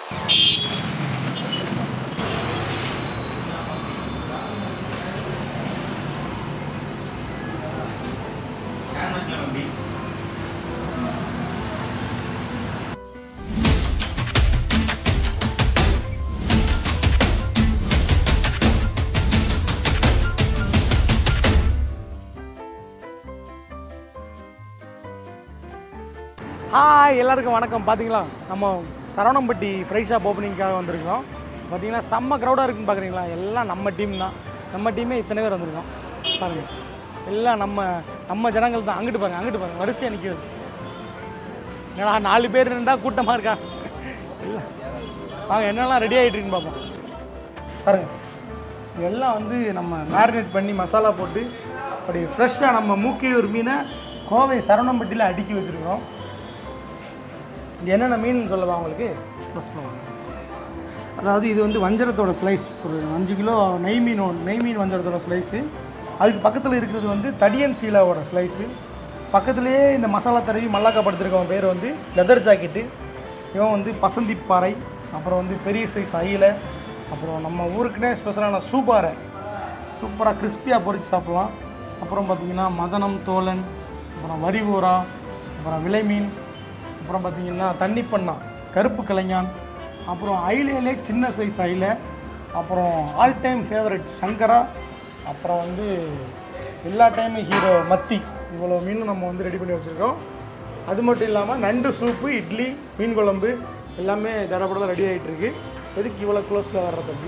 Hi எல்லாருக்கும் வணக்கம் பார்த்தீங்களா நம்ம சரவணம்பட்டி ஃப்ரை ஷாப் ஓப்பனிங்காக வந்திருக்கோம் பார்த்தீங்கன்னா செம்ம க்ரௌடாக இருக்குன்னு பார்க்குறீங்களா எல்லாம் நம்ம டீம் தான் நம்ம டீமே இத்தனை பேர் வந்திருக்கோம் பாருங்கள் எல்லாம் நம்ம நம்ம ஜனங்கள் தான் அங்கிட்டு பாருங்க அங்கிட்டு பாருங்க வரிசையாக நிற்கிறது ஏன்னா நாலு பேர் இருந்தால் கூட்டமாக இருக்கா இல்லை வாங்க என்னெல்லாம் ரெடி ஆகிட்டு இருக்குன்னு பார்ப்போம் பாருங்க எல்லாம் வந்து நம்ம மேரினேட் பண்ணி மசாலா போட்டு அப்படி ஃப்ரெஷ்ஷாக நம்ம மூக்கியூர் மீனை கோவை சரவணம்பட்டியில் அடுக்கி வச்சுருக்கோம் இது என்னென்ன மீன் சொல்லவா உங்களுக்கு சொல்லுவாங்க அதாவது இது வந்து வஞ்சரத்தோட ஸ்லைஸ் ஒரு அஞ்சு கிலோ நெய் மீன் ஒன்று- நெய் மீன் வஞ்சரத்தோட ஸ்லைஸு அதுக்கு பக்கத்தில் இருக்கிறது வந்து தடியன் சீலாவோட ஸ்லைஸு பக்கத்துலேயே இந்த மசாலா தடவி மல்லாக்கா படுத்திருக்கவன் பேர் வந்து லெதர் ஜாக்கெட்டு இவன் வந்து பசந்தி பாறை அப்புறம் வந்து பெரிய சைஸ் அயிலை அப்புறம் நம்ம ஊருக்குனே ஸ்பெஷலான சூப்பாரை சூப்பராக கிறிஸ்பியாக பொரிச்சு சாப்பிட்லாம் அப்புறம் பார்த்திங்கன்னா மதனம் தோலன் அப்புறம் வரிவூரா அப்புறம் விலைமீன் அப்புறம் பார்த்திங்கன்னா தண்ணிப்பண்ணா கருப்பு கலைஞான் அப்புறம் ஐலேலே சின்ன சைஸ் ஐல அப்புறம் ஆல் டைம் ஃபேவரட் சங்கரா அப்புறம் வந்து எல்லா டைமும் ஹீரோ மத்தி இவ்வளோ மீன் நம்ம வந்து ரெடி பண்ணி வச்சுருக்கோம் அது மட்டும் இல்லாமல் நண்டு சூப்பு இட்லி மீன் குழம்பு எல்லாமே தடப்படலாம் ரெடி ஆகிட்டு இருக்கு எதுக்கு இவ்வளோ க்ளோஸில் வர்ற தம்பி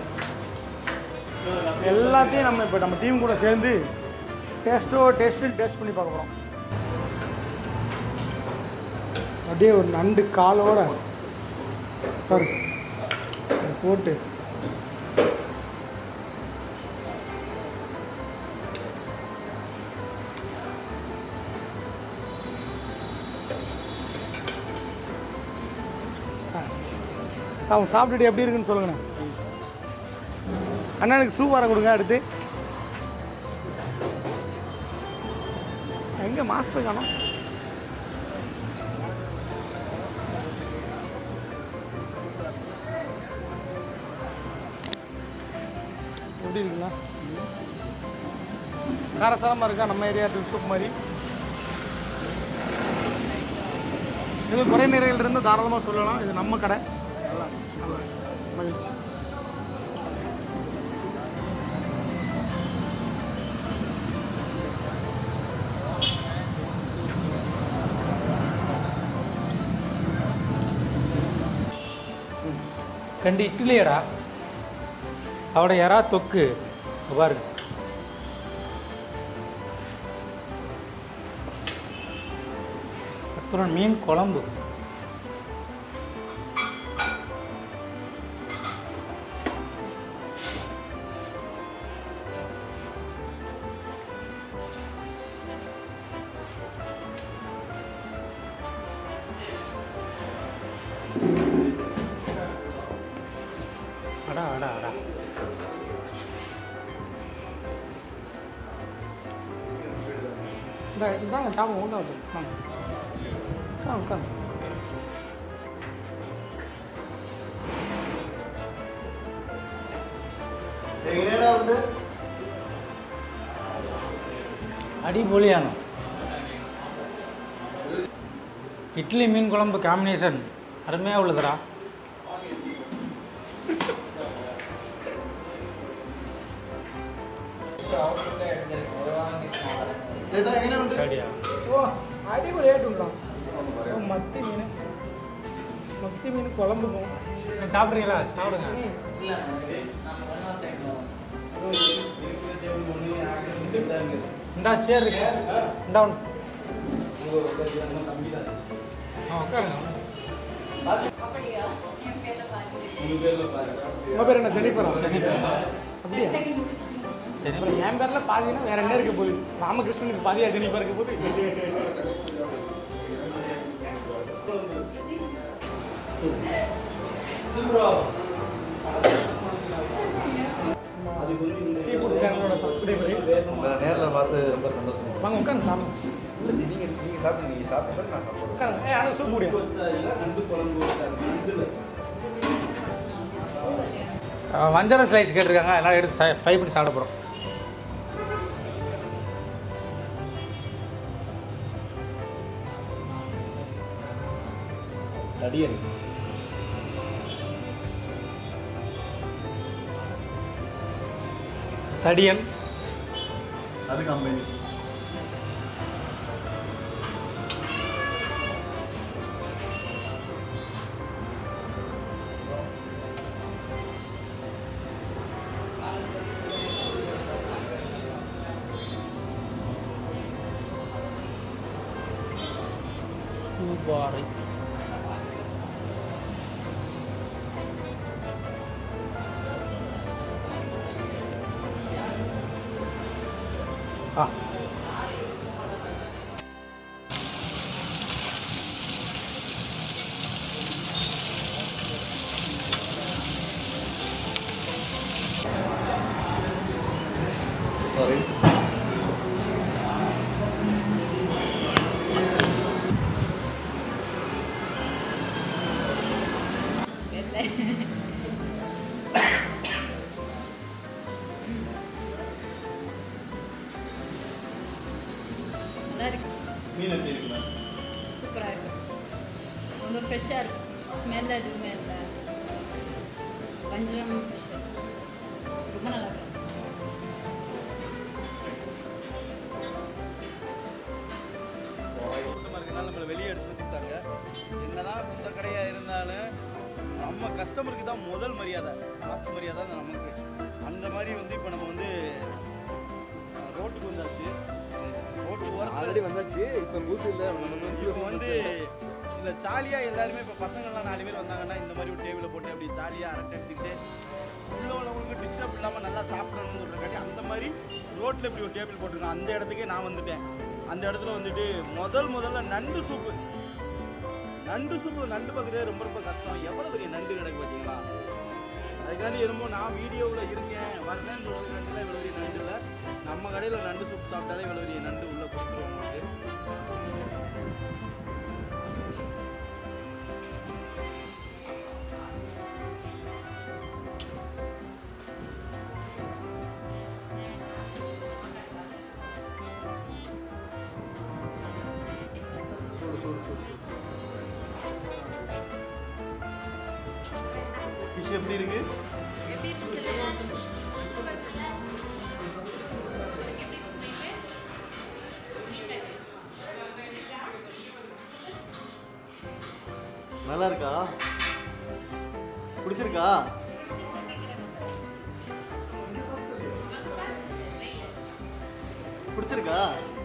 எல்லாத்தையும் நம்ம இப்போ நம்ம டீம் கூட சேர்ந்து டேஸ்ட்டோ டேஸ்ட்டு டேஸ்ட் பண்ணி பார்க்க போகிறோம் அப்படியே ஒரு நண்டு காலோட பாரு அதை போட்டு சாப்பிட்டு சாப்பிட்டுட்டு எப்படி இருக்குன்னு சொல்லுங்கண்ணே அண்ணனுக்கு சூப்பாரை கொடுங்க அடுத்து எங்கே மாஸ்க் போய் காணோம் எப்படி இருக்குங்களா காரசாரமாக இருக்கா நம்ம ஏரியா சூப் மாதிரி இது குறை நிறையில் இருந்து தாராளமாக சொல்லலாம் இது நம்ம கடை நல்லா நல்லா மகிழ்ச்சி ரெண்டு இட்லியடா அவட யாரா தொக்கு இங்க பாருங்க அப்புறம் மீன் குழம்பு அடா அடா அடா இந்த இதாங்க சாப்பிடுங்க ஒன்றா வச்சு வாங்க உட்காருங்க உட்காருங்க அடிபொலியான இட்லி மீன் குழம்பு காம்பினேஷன் அருமையாக உள்ளதுடா அப்படியா ஓ அடிப்படை ஏட்டுலாம் மத்தி மீன் மத்தி மீன் குழம்புக்கும் சாப்பிட்றீங்களா சாப்பிடுங்க இந்தா சேர் இருக்கு இந்தா ஒன்று ஆ உட்காருங்க உங்கள் பேர் என்ன ஜெனிஃபரா ஜெனிஃபர். அப்படியா சரி அப்புறம் என் பேரில் பாதினா வேற என்ன இருக்க போகுது ராமகிருஷ்ணனுக்கு பாதியா ஜெனிஃபர் இருக்க போகுது சீ ஃபுட் சேனலோட சப்ஸ்கிரைபர் உங்களை நேரில் பார்த்து ரொம்ப சந்தோஷம் வாங்க உட்காந்து சாப்பிடுங்க இல்லை நீங்கள் நீங்கள் சாப்பிடுங்க நீங்கள் சாப்பிட்டு நான் சாப்பிடுவேன் உட்காருங்க ஏ ஆனால் சூப் முடியும் அஹ் வஞ்சரம் ஸ்லைஸ் கேட்டிருக்காங்க அதனால் எடுத்து ஃப்ரை பண்ணி சாப்பிட போகிறோம் தடியன் தடியன் அது கம்பெனி பூபாறை ஆ சாரி நல்லா இருக்கு மீன் எப்படி இருக்குண்ணா சூப்பராக இருக்கு ரொம்ப ஃப்ரெஷ்ஷாக இருக்கு ஸ்மெல் எதுவுமே இல்லை வஞ்சரம் ஃபிஷ் ரொம்ப நல்லா இருக்கு கூட்டமாக இருக்கனால நம்மளை வெளியே எடுத்து கொடுத்தாங்க என்னதான் சொந்த கடையாக இருந்தாலும் நம்ம கஸ்டமருக்கு தான் முதல் மரியாதை லாஸ்ட் மரியாதை தான் நமக்கு அந்த மாதிரி வந்து இப்போ நம்ம வந்து அஹ், ரோட்டுக்கு வந்தாச்சு ரோட்டுக்கு ஓரத்தில் ஆல்ரெடி வந்தாச்சு இப்போ பூசு இல்லை இப்போ வந்து இந்த ஜாலியாக எல்லாருமே இப்போ பசங்கள்லாம் நாலு பேர் வந்தாங்கன்னா இந்த மாதிரி ஒரு டேபிளை போட்டு அப்படி ஜாலியாக அரட்டை எடுத்துக்கிட்டு உள்ள உள்ளவங்களுக்கு டிஸ்டர்ப் இல்லாமல் நல்லா சாப்பிடணும்னு சொல்கிறக்காட்டி அந்த மாதிரி ரோட்டில் இப்படி ஒரு டேபிள் போட்டிருக்கோம் அந்த இடத்துக்கே நான் வந்துட்டேன் அந்த இடத்துல வந்துட்டு முதல் முதல்ல நண்டு சூப்பு நண்டு சூப்பு நண்டு பார்க்குறதே ரொம்ப ரொம்ப கஷ்டம் எவ்வளோ பெரிய நண்டு கிடக்கு பார்த்தீங்களா அதுக்காண்டி என்னமோ நான் வீடியோவில் இருக்கேன் வரலன்னு சொல்கிறது நண்டுல இவ்வளோ பெரிய நண்டு இல்லை நம்ம கடையில் நண்டு சூப் சாப்பிட்டாலே இவ்வளோ பெரிய நண்டு உள்ளே கொடுத்துருவோம் நமக்கு ஃபிஷ் எப்படி இருக்கு நல்லா இருக்கா பிடிச்சிருக்கா பிடிச்சிருக்கா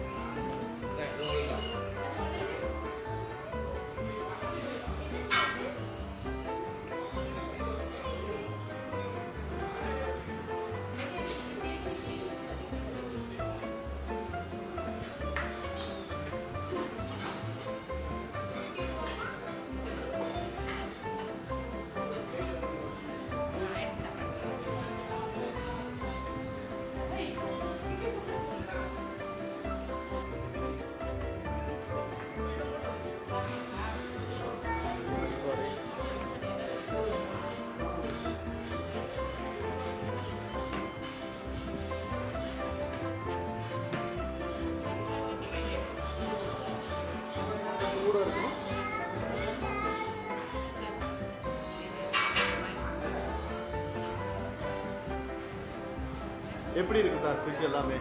எப்படி இருக்கு சார் ஃபிஷ் எல்லாமே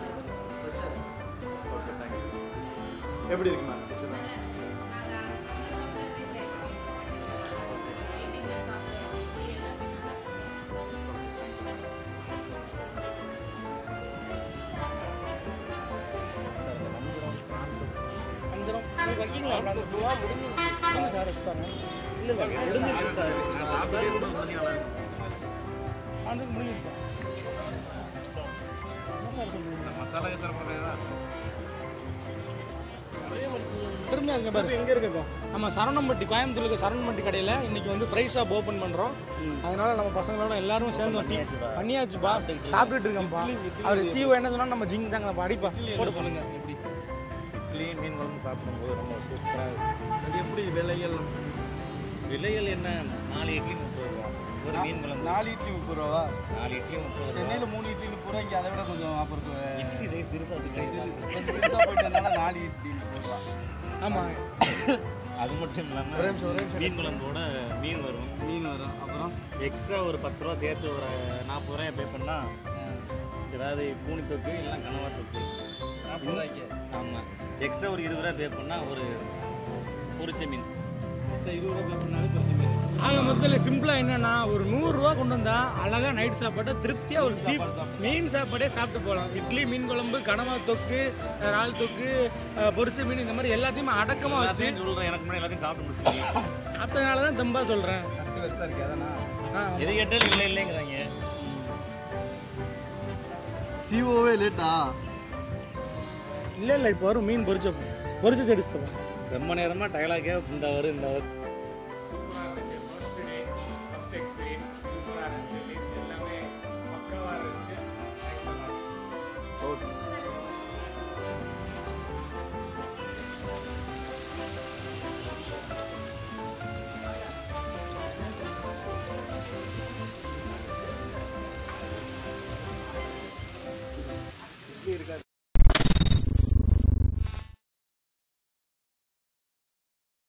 ஓகே தேங்க்யூ எப்படி இருக்கு மேம் ஃபிஷ் எல்லாம் அஞ்சரம் இது வைக்கீங்களா அந்த துவா முடிஞ்சு சார் வச்சுட்டாங்க இல்லை இல்லை முடிஞ்சிருச்சு சார் நான் சாப்பிட்டே கூட பண்ணி ஆண்டுக்கு முடிஞ்சிருச்சு என்ன சார் சொல்றீங்க மசாலா சார் பெருமையாக இருக்க பாரு எங்கே இருக்கோம் நம்ம சரவணம்பட்டி கோயம்புத்தூர் இருக்க சரவணம்பட்டி கடையில் இன்னைக்கு வந்து ஃப்ரை ஷாப் ஓப்பன் பண்ணுறோம் அதனால நம்ம பசங்களோட எல்லாரும் சேர்ந்து டீ பண்ணியாச்சுப்பா சாப்பிட்டுட்டு இருக்கேன்ப்பா அவர் சிஓ என்ன சொன்னா நம்ம ஜிங் தாங்க அடிப்பா போட்டு சொல்லுங்க எப்படி இட்லி மீன் குழம்பு சாப்பிடும்போது ரொம்ப சூப்பராக இருக்கும் அது எப்படி விலைகள் விலைகள் என்ன நாலு இட்லி முப்பது ரூபா ஒரு மீன் குழம்பு நாலு இட்லி முப்பது ரூபாவா நாலு இட்லி முப்பது ரூபா சென்னையில் மூணு இட்லி முப்பது ரூபா இங்கே அதை விட கொஞ்சம் ஆஃபர் இட்லி சைஸ் சிறுசா இருக்கு கொஞ்சம் பெருசாக போயிட்டு வந்தாலும் நாலு இட்லி முப்பது ரூபா ஆமாம் அது மட்டும் இல்லாமல் மீன் குழம்போட மீன் வரும் மீன் வரும் அப்புறம் எக்ஸ்ட்ரா ஒரு பத்து ரூபா சேர்த்து ஒரு நாற்பது ரூபாய் பே பண்ணா ஏதாவது கூனி தொக்கு இல்லைன்னா கனவா தொக்கு நாற்பது ரூபாய்க்கு ஆமாம் எக்ஸ்ட்ரா ஒரு இருபது ரூபாய் பே பண்ணா ஒரு பொரிச்ச மீன் மொத்தம் இருபது ரூபா பே பண்ணாலே கொஞ்சம் மீன் ஆக மொத்தத்தில் சிம்பிளாக என்னன்னா ஒரு நூறுரூவா கொண்டு வந்தா அழகாக நைட் சாப்பாட்டை திருப்தியாக ஒரு சீப் மீன் சாப்பாடே சாப்பிட்டு போகலாம் இட்லி மீன் குழம்பு கனவா தொக்கு இறால் தொக்கு அஹ், பொரிச்ச மீன் இந்த மாதிரி எல்லாத்தையுமே அடக்கமாக வச்சு எல்லாத்தையும் சொல்கிறேன் எனக்கு முன்னாடி எல்லாத்தையும் சாப்பிட்டு முடிச்சிட்டீங்க சாப்பிட்டதுனால தான் தெம்பா சொல்கிறேன் கட்டு வச்சா இருக்கு அதானா எது கேட்டாலும் இல்லை இல்லைங்கிறாங்க சிஓவே லேட்டா இல்லை இல்லை இப்போ வரும் மீன் பொரிச்ச பொரிச்ச செடிச்சு தரோம் ரொம்ப நேரமாக டயலாகே இந்த வரும் இந்த வரும் இட்லி இருக்காது